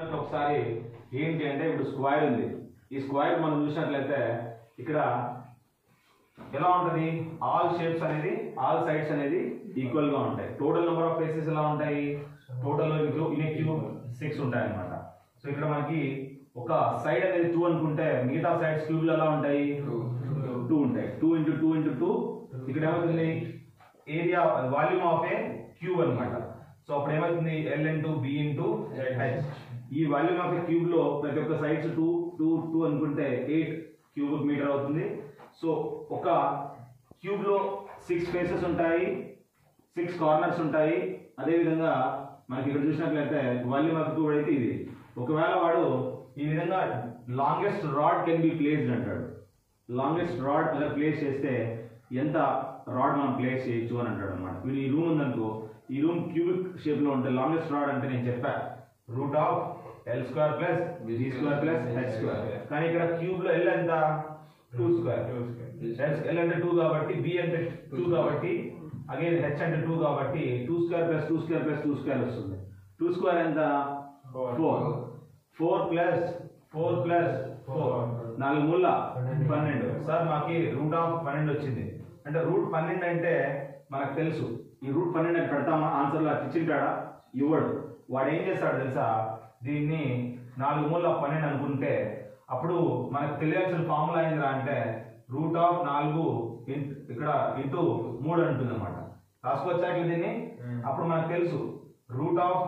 ఒకసారి ఏంటి అంటే ఇప్పుడు స్క్వేర్ ఉంది ఈ స్క్వేర్ మనం చూసినట్లయితే ఇక్కడ ఎలా ఉంటది ఆల్ షేప్స్ అనేది ఆల్ సైడ్స్ అనేది ఈక్వల్ గా ఉంటాయి టోటల్ నెంబర్ ఆఫ్ ఫేసెస్ ఎలా ఉంటాయి టోటల్ ఇన్ క్యూబ్ సిక్స్ ఉంటాయి అన్నమాట సో ఇక్కడ మనకి ఒక సైడ్ అనేది టూ అనుకుంటే మిగతా సైడ్స్ క్యూబ్లు ఎలా ఉంటాయి టూ ఉంటాయి two into two into two ఇక్కడ ఏమవుతుంది area volume of a cube అన్నమాట సో అప్పుడు ఏమవుతుంది L into B into H ఈ వాల్యూమ్ ఆఫ్ ఏ క్యూబ్ లో ప్రతి ఒక్క సైడ్స్ టూ టూ టూ అనుకుంటే ఎయిట్ క్యూబిక్ మీటర్ అవుతుంది సో ఒక క్యూబ్ లో సిక్స్ ఫేసెస్ ఉంటాయి సిక్స్ కార్నర్స్ ఉంటాయి అదేవిధంగా మనకి ఇక్కడ చూసినట్లయితే వాల్యూమ్ ఆఫ్ క్యూబ్ అయితే ఇది ఒకవేళ వాడు ఈ విధంగా longest rod can be placed అంటాడు లాంగెస్ట్ రాడ్ అలా ప్లేస్ చేస్తే ఎంత రాడ్ మనం ప్లేస్ చేయొచ్చు అని అంటాడు అనమాట వీడు ఈ రూమ్ ఉందనుకో ఈ రూమ్ క్యూబిక్ షేప్ లో ఉంటే లాంగెస్ట్ రాడ్ అంటే నేను చెప్పా root of L square plus B square plus H square కానీ ఇక్కడ క్యూబ్ లో ఎల్ ఎంత టూ స్క్వేర్ ఎల్ అంటే టూ కాబట్టి బి అంటే టూ కాబట్టి అగైన్ హెచ్ అంటే టూ కాబట్టి two square plus two square plus two square వస్తుంది టూ స్క్వేర్ ఎంత four four plus four plus four నాలుగు ముళ్ళ పన్నెండు సార్ మాకి రూట్ ఆఫ్ పన్నెండు వచ్చింది అంటే రూట్ పన్నెండు అంటే మనకు తెలుసు ఈ రూట్ పన్నెండు అని పెడతామా ఆన్సర్లో ఇచ్చింటాడా ఇవ్వడు వాడు ఏం చేస్తాడు తెలుసా దీన్ని నాలుగు మూల పన్నెండు అనుకుంటే అప్పుడు మనకు తెలియాల్సిన ఫార్ములా ఏందిరా అంటే రూట్ ఆఫ్ నాలుగు ఇన్- ఇక్కడ ఇంటూ మూడు అంటుంది అనమాట రాసుకోవచ్చా ఇట్లా దీన్ని అప్పుడు మనకు తెలుసు రూట్ ఆఫ్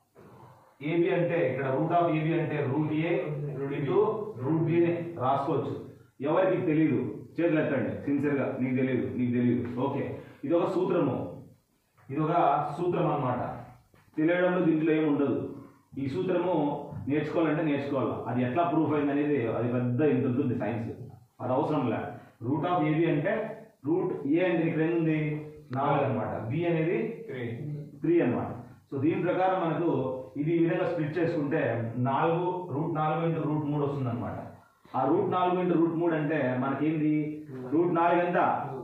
ఏబి అంటే ఇక్కడ రూట్ ఆఫ్ ఏబి అంటే root A into root B అని రాసుకోవచ్చు ఎవరికి తెలియదు చేతులు ఎత్తండి సిన్సియర్ గా నీకు తెలియదు నీకు తెలియదు ఓకే ఇది ఒక సూత్రము ఇది ఒక సూత్రం అన్నమాట తెలియడంలో దీంట్లో ఏమి ఉండదు ఈ సూత్రము నేర్చుకోవాలంటే నేర్చుకోవాలి అది ఎట్లా ప్రూఫ్ అయింది అనేది అది పెద్ద ఇంత ఉంటుంది సైన్స్ అది అవసరం లే రూట్ ఆఫ్ ఏబి అంటే రూట్ ఏ అంటే ఇక్కడ ఉంది నాలుగు అన్నమాట బి అనేది త్రీ అన్నమాట సో దీని ప్రకారం మనకు ఇది ఈ విధంగా స్ప్లిట్ చేసుకుంటే నాలుగు రూట్ నాలుగు ఇంటూ రూట్ మూడు వస్తుంది అనమాట ఆ రూట్ నాలుగు ఇంటూ రూట్ మూడు అంటే మనకేంది రూట్ నాలుగు ఎంత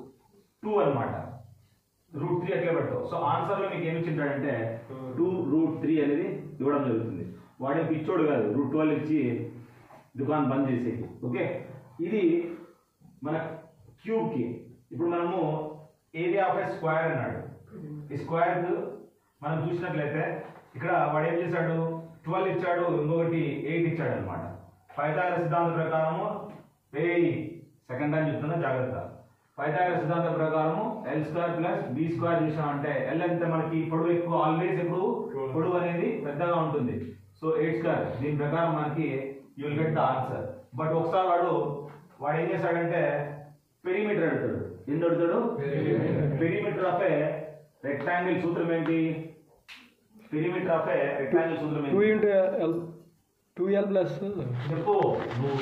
టూ అన్నమాట రూట్ త్రీ అట్లే పెట్టావు సో ఆన్సర్ లో మీకు ఏమి ఇచ్చింటాడంటే టూ రూట్ త్రీ అనేది ఇవ్వడం జరుగుతుంది వాడే పిచ్చోడు కాదు రూట్ ట్వెల్వ్ ఇచ్చి దుకాణం బంద్ చేసేది ఓకే ఇది మన క్యూబ్ కి ఇప్పుడు మనము ఏరియా ఆఫ్ ఎ స్క్వేర్ అన్నాడు ఈ స్క్వేర్ మనం చూసినట్లయితే ఇక్కడ వాడు ఏం చేశాడు ట్వెల్వ్ ఇచ్చాడు ఇంకొకటి ఎయిట్ ఇచ్చాడు అనమాట పైథాగర సిద్ధాంతం ప్రకారము వేయి సెకండ్ టైం చెప్తున్నా జాగ్రత్త పైథాగర సిద్ధాంతం ప్రకారము L square plus B square చూసామంటే ఎల్ అంటే మనకి పొడవు ఎక్కువ ఆల్వేస్ ఎప్పుడు పొడవు అనేది పెద్దగా ఉంటుంది సో ఎయిట్ స్క్వేర్ దీని ప్రకారం మనకి you will get the answer but ఒకసారి వాడు వాడు ఏం చేశాడంటే పెరిమీటర్ అడుగుతాడు ఎన్ని అడుగుతాడు పెరిమీటర్ ఆఫ్ ఏ రెక్టాంగిల్ సూత్రం ఏంటి పెరిమీటర్ ఆఫ్ ఏ రెక్టాంగిల్ సూత్రం టూ ఏంటి into L two L plus చెప్పు నువ్వు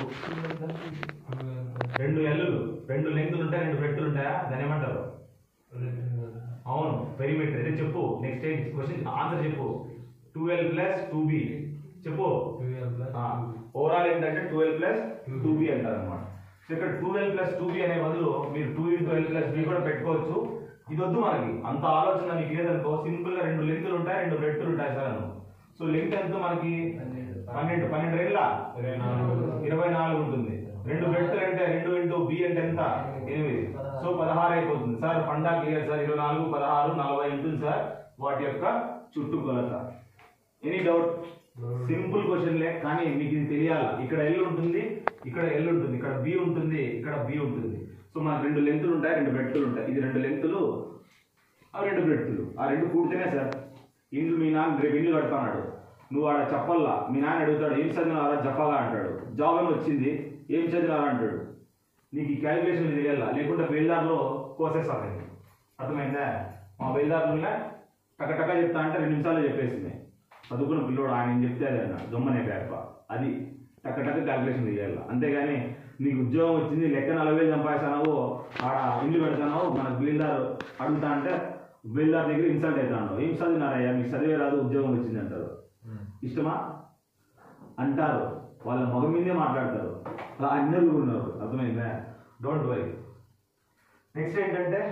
రెండు ఎల్లులు రెండు లెంగ్తులు ఉంటాయి రెండు బ్రెడ్తులు ఉంటాయా దాని ఏమంటారు అవును పెరిమీటర్ అయితే చెప్పు నెక్స్ట్ క్వశ్చన్ ఆన్సర్ చెప్పు two L plus two B చెప్పు ఓవరాల్ ఏంటంటే ట్వెల్వ్ ప్లస్ టూ బి అంటారు అనమాట సో ఇక్కడ two L plus two B అనే బదులు మీరు two into L plus B కూడా పెట్టుకోవచ్చు ఇది వద్దు మనకి అంత ఆలోచన మీకు లేదనుకో సింపుల్ గా రెండు లెంగ్తులు ఉంటాయి రెండు బ్రెడ్తులు ఉంటాయి సార్ అను సో లెంగ్త్ ఎంత మనకి పన్నెండు పన్నెండు రెండ్ల ఇరవై నాలుగు ఉంటుంది రెండు బ్రెడ్తులు అంటే రెండు ఇంటూ బి అంటే ఎంత ఎనిమిది సో పదహారు అయిపోతుంది సార్ పండా క్లియర్ సార్ ఇరవై నాలుగు పదహారు నలభై ఉంటుంది సార్ వాటి యొక్క చుట్టుకొలత ఎనీ డౌట్ సింపుల్ క్వశ్చన్లే కానీ మీకు ఇది తెలియాలి ఇక్కడ ఎల్ ఉంటుంది ఇక్కడ ఎల్ ఉంటుంది ఇక్కడ బి ఉంటుంది ఇక్కడ బి ఉంటుంది సో మనకు రెండు లెంతులు ఉంటాయి రెండు బ్రెడ్తులు ఉంటాయి ఇది రెండు లెంతులు ఆ రెండు బ్రెడ్తులు ఆ రెండు కూడితేనే సార్ ఇండ్లు మీ నాన్న రేపు ఇల్లు కడతాడు నువ్వు ఆడ చెప్పల్లా మీ నాన్న అడుగుతాడు ఏం చదివినారా జఫాగా అంటాడు జాబ్ ఏమి వచ్చింది ఏం చదివినారా అంటాడు నీకు ఈ క్యాలిక్యులేషన్ తెలియాలా లేకుంటే బయలుదారిలో కోసేస్తాను నేను అర్థమైందా మా బయలుదారులో టక టక చెప్తా అంటే రెండు నిమిషాలు చెప్పేసింది చదువుకున్న పిల్లోడు ఆయన ఏం చెప్తే అది అన్నాడు దొమ్మనే పేప అది టక్క టక్క క్యాలిక్యులేషన్ చేయాలి అంతేగాని నీకు ఉద్యోగం వచ్చింది లెక్క నలభై వేలు సంపాదిస్తానావు ఆడ ఇల్లు పెడతానావు మన బిల్దారు అడుగుతా అంటే బిల్దార్ దగ్గర ఇన్సల్ట్ అవుతాడు ఏం చదివినారయ్యా మీకు చదివే రాదు ఉద్యోగం వచ్చింది అంటారు ఇష్టమా అంటారు వాళ్ళ మగ మీదే మాట్లాడతారు అలా అన్నలు ఉన్నారు అర్థమైందా డోంట్ వరీ నెక్స్ట్ ఏంటంటే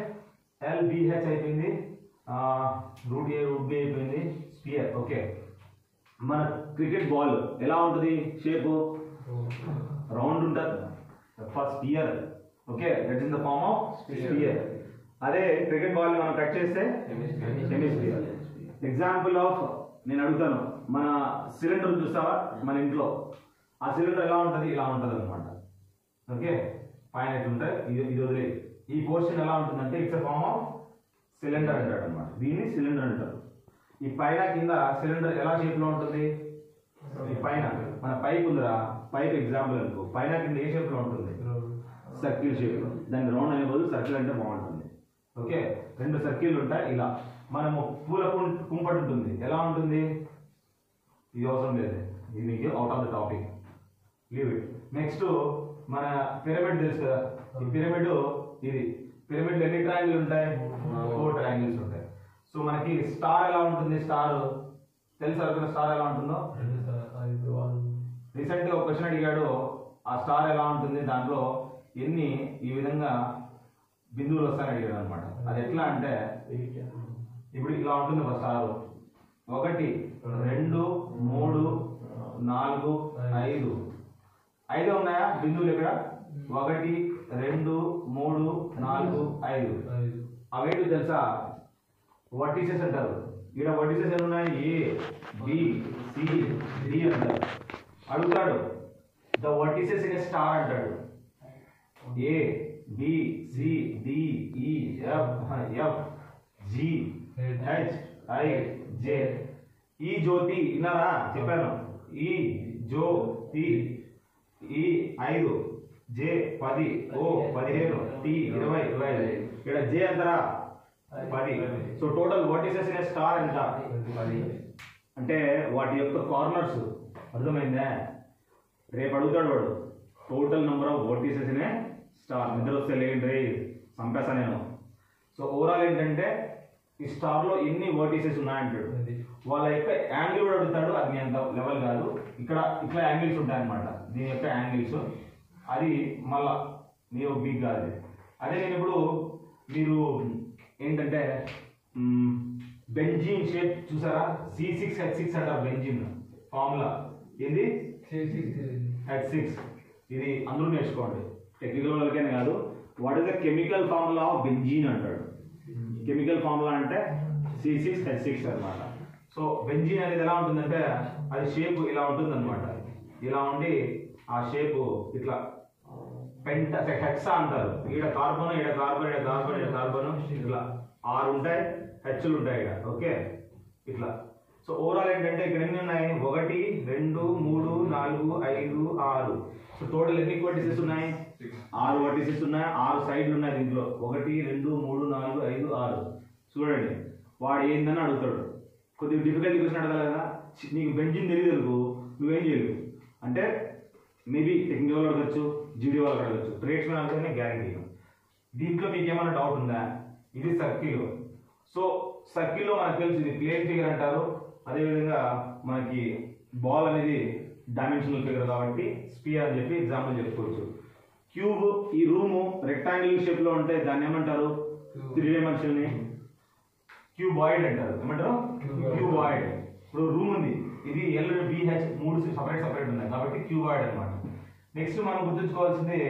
ఎల్బిహెచ్ అయిపోయింది రూట్ ఏ రూట్ బి అయిపోయింది స్పియర్ ఓకే మన క్రికెట్ బాల్ ఎలా ఉంటుంది షేప్ రౌండ్ ఉంటుంది first year okay that is the form of sphere అదే క్రికెట్ బాల్ మనం కట్ చేస్తే హెమిస్పియర్ ఎగ్జాంపుల్ ఆఫ్ నేను అడుగుతాను మన సిలిండర్ చూస్తావా మన ఇంట్లో ఆ సిలిండర్ ఎలా ఉంటుంది ఇలా ఉంటుంది అనమాట ఓకే పైన ఎట్లా ఉంటుంది ఇది ఇది వదిలే ఈ పోర్షన్ ఎలా ఉంటుందంటే ఇట్స్ ఫార్మ్ ఆఫ్ సిలిండర్ అంటాడు అనమాట దీన్ని సిలిండర్ అంటారు ఈ పైన కింద సిలిండర్ ఎలా షేప్ లో ఉంటుంది ఈ పైన మన పైప్ ఉందిరా పైప్ ఎగ్జాంపుల్ అనుకో పైన కింద ఏ షేప్ లో ఉంటుంది సర్కిల్ షేప్ లో దాన్ని రౌండ్ అనే బదులు సర్కిల్ అంటే బాగుంటుంది ఓకే రెండు సర్కిల్ ఉంటాయి ఇలా మనము పూల కుం- కుంపటి ఉంటుంది ఎలా ఉంటుంది ఇది అవసరం లేదు ఇది మీకు out of the topic leave it next మన పిరమిడ్ తెలుసు కదా ఈ పిరమిడ్ ఇది పిరమిడ్ ఎన్ని ట్రయాంగిల్ ఉంటాయి ఫోర్ ట్రయాంగిల్స్ ఉంటాయి సో మనకి స్టార్ ఎలా ఉంటుంది స్టార్ తెలుసు అనుకున్న స్టార్ ఎలా ఉంటుందో రీసెంట్ గా ఒక క్వశ్చన్ అడిగాడు ఆ స్టార్ ఎలా ఉంటుంది దాంట్లో ఎన్ని ఈ విధంగా బిందువులు వస్తాయని అడిగాడు అనమాట అది ఎట్లా అంటే ఇప్పుడు ఇలా ఉంటుంది ఒక స్టార్ ఒకటి రెండు మూడు నాలుగు ఐదు ఐదు ఉన్నాయా బిందువులు ఇక్కడ ఒకటి రెండు మూడు నాలుగు ఐదు అవేంటి తెలుసా వర్టిసెస్ అంటారు ఇక్కడ వర్టిసెస్ ఎన్ని ఉన్నాయి ఏ బి సి డి అంటారు అడుగుతాడు ద వర్టిసెస్ ఇన్ స్టార్ అంటాడు A B C D E F F G H I J E Jyothi విన్నారా చెప్పాను ఈ జ్యోతి ఈ ఐదు జే పది ఓ పదిహేను టి ఇరవై ఇరవై ఐదు ఇక్కడ జే ఎంతరా పది so total what is in star ఎంత అంటే వాటి యొక్క కార్నర్స్ అర్థమైందా రేపు అడుగుతాడు వాడు total number of vertices in star నిద్ర వస్తే లేండి రే చంపేసా నేను సో ఓవరాల్ ఏంటంటే ఈ స్టార్ లో ఎన్ని వర్టీసెస్ ఉన్నాయంటాడు వాళ్ళ యొక్క యాంగిల్ కూడా అడుగుతాడు అది మీ అంత లెవెల్ కాదు ఇక్కడ ఇట్లా యాంగిల్స్ ఉంటాయి అన్నమాట దీని యొక్క యాంగిల్స్ అది మళ్ళా మీ బిగ్ కాదు అది. అదే నేను ఇప్పుడు మీరు ఏంటంటే బెంజిన్ షేప్ చూసారా సి సిక్స్ హెచ్ సిక్స్ అంటారు బెంజిన్ ఫార్ములా ఏంది హెచ్ సిక్స్ ఇది అందరూ నేర్చుకోండి టెక్నికల్ వాళ్ళకైనా కాదు what is the chemical formula of benzene అంటాడు కెమికల్ ఫార్ములా అంటే సి సిక్స్ హెచ్ సిక్స్ అనమాట సో బెంజీన్ అనేది ఎలా ఉంటుందంటే అది షేప్ ఇలా ఉంటుంది అనమాట ఇలా ఉండి ఆ షేప్ ఇట్లా పెంట హెక్సా అంటారు ఈడ కార్బన్ ఈడ కార్బన్ ఈడ కార్బన్ ఈడ కార్బన్ ఇట్లా ఆరు ఉంటాయి హెచ్లు ఉంటాయి ఇక్కడ ఓకే ఇట్లా సో ఓవరాల్ ఏంటంటే ఇక్కడ ఎన్ని ఉన్నాయి ఒకటి రెండు మూడు నాలుగు ఐదు ఆరు సో టోటల్ ఎన్ని వర్టిసెస్ ఉన్నాయి ఆరు వర్టిసెస్ ఉన్నాయి ఆరు సైడ్లు ఉన్నాయి దీంట్లో ఒకటి రెండు మూడు నాలుగు ఐదు ఆరు చూడండి వాడు ఏందని అడుగుతాడు కొద్దిగా డిఫికల్ట్ క్వశ్చన్ అడగాలి కదా చి- నీకు బెంజిన్ తెలియదు అనుకో నువ్వేం చేయలేవు అంటే మేబీ టెక్నికల్ వాళ్ళు అడగచ్చు జీడీ వాళ్ళు అడగచ్చు ట్రేడ్స్ మ్యాన్ అడిగితే గ్యారంటీ దీంట్లో మీకు ఏమైనా డౌట్ ఉందా ఇది సర్కిల్ సో సర్కిల్లో మనకు తెలుసు ఇది ప్లేన్ ఫిగర్ అంటారు అదేవిధంగా మనకి బాల్ అనేది డైమెన్షనల్ ఫిగర్ కాబట్టి స్పియర్ అని చెప్పి ఎగ్జాంపుల్ చెప్పుకోవచ్చు క్యూబ్ ఈ రూము రెక్టాంగిల్ షేప్ లో ఉంటే దాన్ని ఏమంటారు త్రీ డైమెన్షన్ ని క్యూబాయిడ్ అంటారు ఏమంటారు క్యూబాయిడ్ ఇప్పుడు రూమ్ ఉంది ఇది ఎల్ బిహెచ్ మూడు సపరేట్ సపరేట్ ఉన్నాయి కాబట్టి క్యూబాయిడ్ అన్నమాట నెక్స్ట్ మనం గుర్తుంచుకోవాల్సింది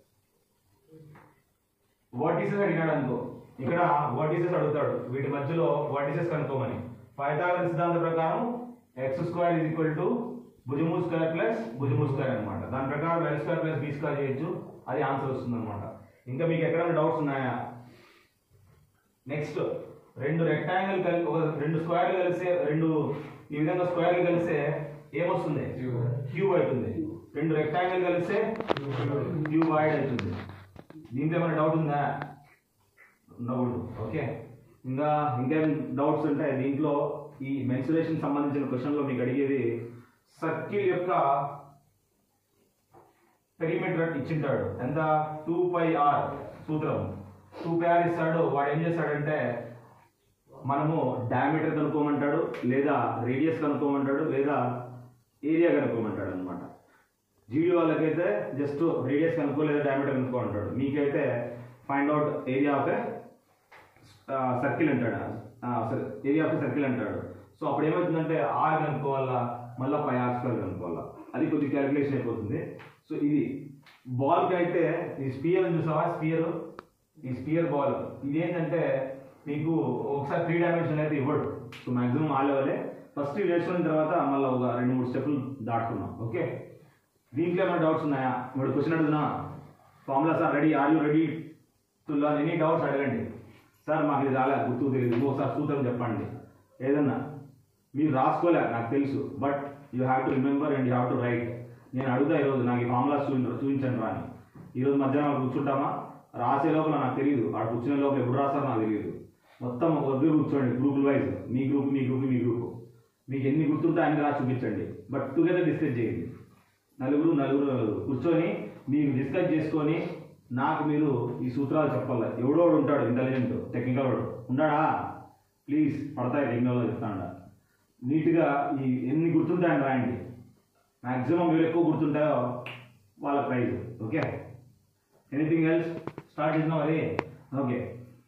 వర్టిసెస్ అడిగాడు అనుకో ఇక్కడ వర్టిసెస్ అడుగుతాడు వీటి మధ్యలో వర్టిసెస్ కనుక్కోమని పైథాగరస్ సిద్ధాంతం ప్రకారం X square is equal to భుజము స్క్వేర్ ప్లస్ భుజము స్క్వేర్ అనమాట దాని ప్రకారం L square plus B square చేయొచ్చు అది ఆన్సర్ వస్తుంది అనమాట ఇంకా మీకు ఎక్కడైనా డౌట్స్ ఉన్నాయా నెక్స్ట్ రెండు రెక్టాంగిల్ కలిపి ఒక రెండు స్క్వేర్లు కలిస్తే రెండు ఈ విధంగా స్క్వేర్లు కలిస్తే ఏమొస్తుంది క్యూబ్ అవుతుంది రెండు రెక్టాంగిల్ కలిస్తే క్యూబ్ వైడ్ అవుతుంది దీంట్లో ఏమైనా డౌట్ ఉందా ఉండకూడదు ఓకే ఇంకా ఇంకేం డౌట్స్ ఉంటాయి దీంట్లో ఈ మెన్సురేషన్ సంబంధించిన క్వశ్చన్లో మీకు అడిగేది సర్కిల్ యొక్క పెరిమీటర్ ఇచ్చింటాడు ఎంత టూ పై ఆర్ సూత్రం టూ పై ఆర్ ఇస్తాడు వాడు ఏం చేస్తాడంటే మనము డయామీటర్ కనుక్కోమంటాడు లేదా రేడియస్ కనుక్కోమంటాడు లేదా ఏరియా కనుక్కోమంటాడు అనమాట జీడీ వాళ్ళకైతే జస్ట్ రేడియస్ కనుక్కో లేదా డయామీటర్ కనుక్కో అంటాడు మీకైతే find out area of a circle అంటాడు ఏరియా ఆఫ్ ఏ సర్కిల్ అంటాడు సో అప్పుడు ఏమవుతుందంటే ఆర్ కనుక్కోవాలా మళ్ళీ పై ఆర్ స్క్వేర్ కనుక్కోవాలా అది కొద్దిగా క్యాలిక్యులేషన్ అయిపోతుంది సో ఇది బాల్కి అయితే ఈ స్పియర్ చూసావా స్పియర్ ఈ స్పియర్ బాల్ ఇది ఏంటంటే మీకు ఒకసారి త్రీ డైమెన్షన్ అయితే ఇవ్వడు సో మాక్సిమం ఆ లెవెలే ఫస్ట్ నేర్చుకున్న తర్వాత మళ్ళీ ఒక రెండు మూడు స్టెప్పులు దాటుకున్నాం ఓకే దీంట్లో ఏమైనా డౌట్స్ ఉన్నాయా ఇప్పుడు క్వశ్చన్ అడుగునా formula sir ready are you ready to learn any doubts అడగండి సార్ మాకు ఇది రాలే గుర్తు తెలియదు ఇంకోసారి సూత్రం చెప్పండి ఏదన్నా మీరు రాసుకోలే నాకు తెలుసు but you have to remember and you have to write నేను అడుగుతా ఈరోజు నాకు ఈ ఫార్ములా చూపించండి రాని ఈరోజు మధ్యాహ్నం అక్కడ కూర్చుంటామా రాసే లోపల నాకు తెలియదు ఆడ కూర్చునే లోపల ఎప్పుడు రాస్తారో నాకు తెలియదు మొత్తం ఒక దగ్గర కూర్చోండి గ్రూపుల వైజ్ మీ గ్రూప్ మీ గ్రూప్ మీ గ్రూప్ మీకు ఎన్ని గుర్తుంటే అన్ని రాసి చూపించండి బట్ టుగెదర్ డిస్కస్ చేయండి నలుగురు నలుగురు నలుగురు కూర్చొని మీరు డిస్కస్ చేసుకొని నాకు మీరు ఈ సూత్రాలు చెప్పాలి ఎవడో వాడు ఉంటాడు ఇంటెలిజెంట్ టెక్నికల్ వాడు ఉన్నాడా ప్లీజ్ పడతాయి టెక్నికల్ చెప్తాడా నీట్గా ఈ ఎన్ని గుర్తుంటాయని రాయండి మ్యాక్సిమం మీరు ఎక్కువ గుర్తుంటాయో వాళ్ళ prize okay anything else start చేసినా మరి okay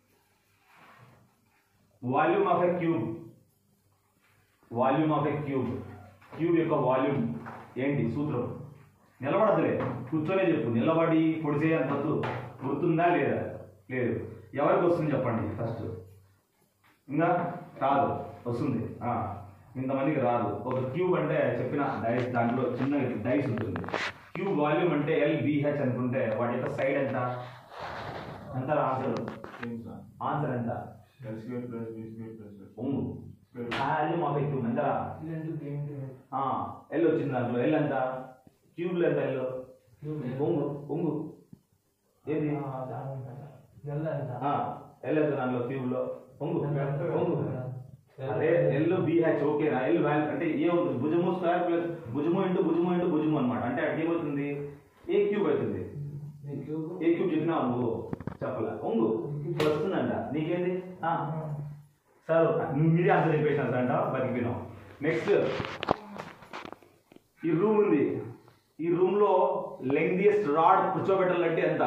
volume of a cube volume of a cube cube యొక్క వాల్యూమ్ ఏంటి సూత్రం నిలబడదులే కూర్చొనే చెప్పు నిలబడి పొడిసే అంత గుర్తుందా లేదా లేదు ఎవరికి వస్తుంది చెప్పండి ఫస్ట్ ఇంకా రాదు వస్తుంది ఆ, ఇంతమందికి రాదు ఒక క్యూబ్ అంటే చెప్పిన డైస్ దాంట్లో చిన్న డైస్ ఉంటుంది క్యూబ్ వాల్యూమ్ అంటే ఎల్ బిహెచ్ అనుకుంటే వాటి యొక్క సైడ్ ఎంత ఎంత ఆన్సర్ ఆన్సర్ ఎంత ఉంగు వాల్యూమ్ ఆఫ్ క్యూబ్ ఎంత ఎల్ వచ్చింది దాంట్లో ఎల్ ఎంత క్యూబ్లో ఎంత ఎల్ ఉంగు ఉంగు ఏది ఆ, ఎల్ ఎంత దాంట్లో క్యూబ్లో ఉంగు ఉంగు అదే ఎల్ బిహెచ్ ఓకేనా ఎల్ వాల్యూ అంటే ఏ అవుతుంది భుజము స్క్వేర్ ప్లస్ భుజము ఇంటూ భుజము ఇంటూ భుజము అనమాట అంటే అది ఏమవుతుంది ఏ క్యూబ్ అవుతుంది ఏ క్యూబ్ చెప్పినావు నువ్వు చెప్పలే ఉంగు వస్తుందంట నీకేంది ఆ, సార్ నువ్వు మీరే ఆన్సర్ చెప్పేసినారు అంట బతికిపోయినావు నెక్స్ట్ ఈ రూమ్ ఉంది ఈ రూమ్ లో లెంగ్దియస్ట్ రాడ్ కూర్చోబెట్టాలంటే ఎంత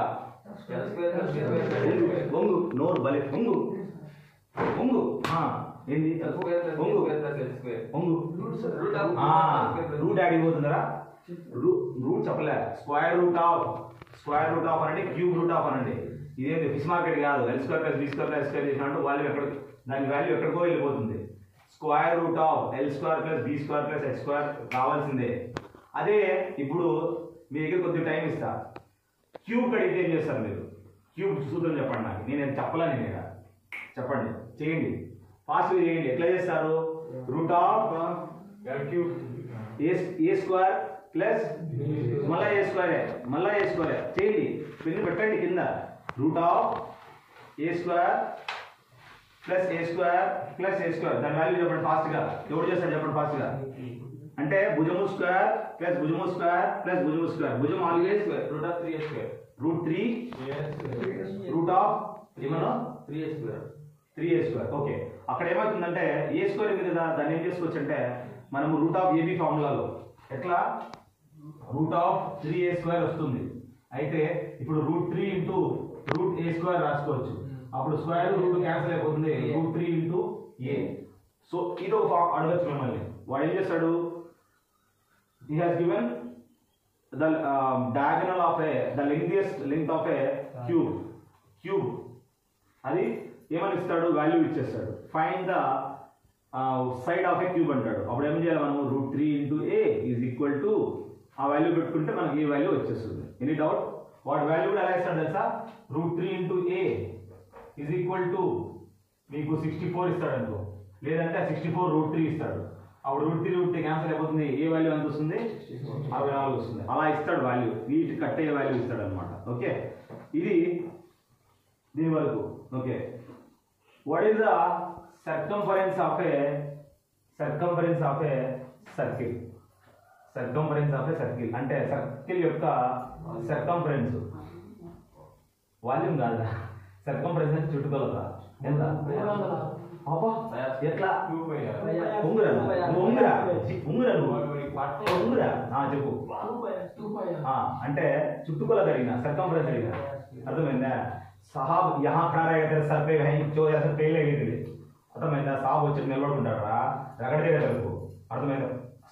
ఉంగు, ఉంగు నోరు బలి ఉంగు ఉంగు ఆ, ఏంది ఉంగు ఉంగు రూట్ అడిగిపోతుందరా రూట్ చెప్పలే square root of square root of అనండి క్యూబ్ రూట్ ఆఫ్ అనండి ఇదేంటి ఫిష్ మార్కెట్ కాదు L square plus B square plus square చేసినట్టు వాల్యూ ఎక్కడ దాని వాల్యూ ఎక్కడికో వెళ్ళిపోతుంది square root of L square plus B square plus H square కావాల్సిందే అదే ఇప్పుడు మీ దగ్గర కొద్దిగా టైం ఇస్తా క్యూబ్ కడిగితే ఏం చేస్తారు మీరు క్యూబ్ సూత్రం చెప్పండి నాకు నేను చెప్పలే నేను ఇక్కడ. చెప్పండి చేయండి ఫాస్ట్గా చేయండి ఎట్లా చేస్తారు root of A A square plus మళ్ళా ఏ స్క్వేర్ మళ్ళా ఏ స్క్వేర్ చేయండి పెన్ను పెట్టండి కింద root of A square plus A square plus A square దాని వాల్యూ చెప్పండి ఫాస్ట్గా ఎవరు చేస్తారు చెప్పండి ఫాస్ట్గా అంటే భుజము స్క్వేర్ ప్లస్ భుజము స్క్వేర్ ప్లస్ భుజము స్క్వేర్ భుజం always root three root of ఏమన్నా త్రీ ఏ స్క్వేర్ ఓకే అక్కడ ఏమవుతుందంటే ఏ స్క్వేర్ ఉంది కదా దాన్ని ఏం చేసుకోవచ్చు అంటే మనము రూట్ ఆఫ్ ఏబీ ఫార్ములాలో ఎట్లా root of three A square వస్తుంది అయితే ఇప్పుడు root three into root A square రాసుకోవచ్చు అప్పుడు స్క్వేర్ రూట్ క్యాన్సిల్ అయిపోతుంది root three into A so ఇది ఒక ఫా- అడగచ్చు మిమ్మల్ని వాడు ఏం చేస్తాడు he has given the um, diagonal of a the lengthiest length of a cube cube అది ఏమని ఇస్తాడు వాల్యూ ఇచ్చేస్తాడు find the side of a cube అంటాడు అప్పుడు ఏం చేయాలి మనం root three into A is equal to ఆ వాల్యూ పెట్టుకుంటే మనకి ఈ వాల్యూ వచ్చేస్తుంది ఎనీ డౌట్ వాటి వాల్యూ కూడా ఎలా ఇస్తాడు తెలుసా root three into A is equal to మీకు సిక్స్టీ ఫోర్ ఇస్తాడు అనుకో లేదంటే సిక్స్టీ ఫోర్ రూట్ త్రీ ఇస్తాడు అప్పుడు root three root three cancel అయిపోతుంది ఏ వాల్యూ ఎంత వస్తుంది అరవై నాలుగు వస్తుంది అలా ఇస్తాడు వాల్యూ వీటి కట్ అయ్యే వాల్యూ ఇస్తాడు అనమాట ఓకే ఇది దీని వరకు okay what is the circumference of a circumference of a circle circumference of a circle అంటే సర్కిల్ యొక్క సర్కంఫరెన్స్ వాల్యూమ్ కాదా సర్కంఫరెన్స్ అంటే చుట్టుకొలత ఎంత అబ్బా ఎట్లా ఉంగురా నువ్వు ఉంగురా ఉంగురా నువ్వు ఉంగురా ఆ, చెప్పు ఆ, అంటే చుట్టుకొలత అడిగిన సర్కంఫరెన్స్ అడిగిన అర్థమైందా సాహాబ్ యహా ఖడా అయితే సర్ పే హై చో ऐसा पेले गिरले అర్థమైందా సాబ్ వచ్చి నిలబడుకుంటారా రగడ దగ్గరకు అర్థమైందా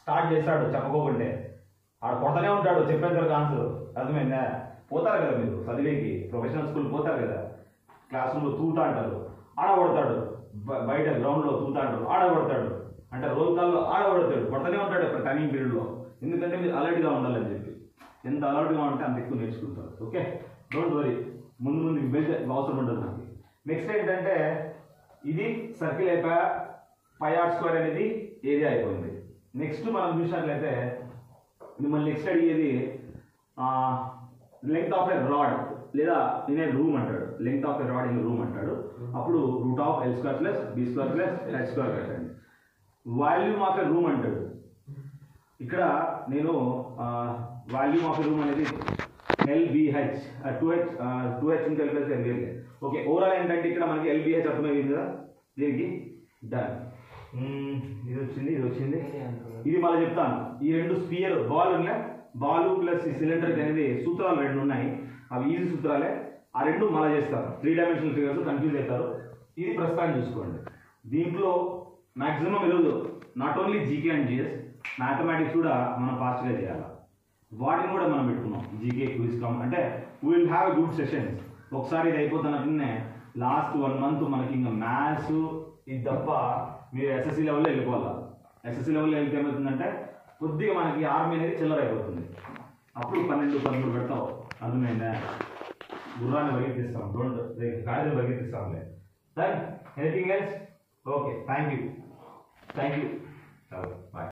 స్టార్ట్ చేస్తాడు చెప్పకోకుంటే ఆడు కొడతనే ఉంటాడు చెప్పేంత వరకు ఆన్సర్ అర్థమైందా పోతారు కదా మీరు చదివేకి ప్రొఫెషనల్ స్కూల్ పోతారు కదా క్లాస్ రూమ్లో తూతా అంటారు ఆడ కొడతాడు బ- బయట గ్రౌండ్లో తూతా అంటారు ఆడ కొడతాడు అంటే రోల్ కాల్లో ఆడ కొడతాడు కొడతనే ఉంటాడు ఇప్పుడు టైమింగ్ పీరియడ్లో ఎందుకంటే మీరు అలర్ట్గా ఉండాలని చెప్పి ఎంత అలర్ట్గా ఉంటే అంత ఎక్కువ నేర్చుకుంటారు ఓకే డోంట్ వరీ ముందు ముందు బెల్ట్ అవసరం ఉండదు మనకి నెక్స్ట్ ఏంటంటే ఇది సర్కిల్ అయిపోయా పై ఆర్ స్క్వేర్ అనేది ఏరియా అయిపోయింది నెక్స్ట్ మనం చూసినట్లయితే మిమ్మల్ని నెక్స్ట్ అడిగేది లెంగ్త్ ఆఫ్ ఎ రాడ్ లేదా ఇన్ ఏ రూమ్ అంటాడు length of a rod in room అంటాడు అప్పుడు root of L square plus B square plus H square పెట్టండి వాల్యూమ్ ఆఫ్ ఎ రూమ్ అంటాడు ఇక్కడ నేను వాల్యూమ్ ఆఫ్ రూమ్ అనేది LBH two H two H ఇంకా కలిపేసి ఎల్బిహెచ్ ఓకే ఓవరాల్ ఏంటంటే ఇక్కడ మనకి ఎల్బిహెచ్ అర్థమైంది కదా దీనికి డన్ ఇది వచ్చింది ఇది వచ్చింది ఇది మళ్ళీ చెప్తాను ఈ రెండు స్పియర్ బాల్ ఉన్నాయి బాల్ ప్లస్ ఈ సిలిండర్ అనేది సూత్రాలు రెండు ఉన్నాయి అవి ఈజీ సూత్రాలే ఆ రెండు మళ్ళీ చేస్తారు త్రీ డైమెన్షనల్ ఫిగర్స్ కన్ఫ్యూజ్ అవుతారు ఇది ప్రస్తుతాన్ని చూసుకోండి దీంట్లో మాక్సిమం ఈరోజు not only GK and GS mathematics కూడా మనం ఫాస్ట్గా చేయాలి వాటిని కూడా మనం పెట్టుకున్నాం జీకే క్విజ్ కమ్ అంటే will have a good sessions ఒకసారి ఇది అయిపోతున్నట్టునే లాస్ట్ వన్ మంత్ మనకి ఇంకా మ్యాథ్స్ ఇది తప్ప మీరు ఎస్ఎస్సి లెవెల్లో వెళ్ళిపోవాలి ఎస్ఎస్సి లెవెల్లో వెళ్తే ఏమవుతుందంటే కొద్దిగా మనకి ఆర్మీ అనేది చిల్లర అయిపోతుంది అప్పుడు పన్నెండు పదమూడు పెడతావు అర్థమైందా గుర్రాన్ని పరిగెత్తిస్తాం డోంట్ గాడిని పరిగెత్తిస్తాంలే done anything else okay thank you thank you bye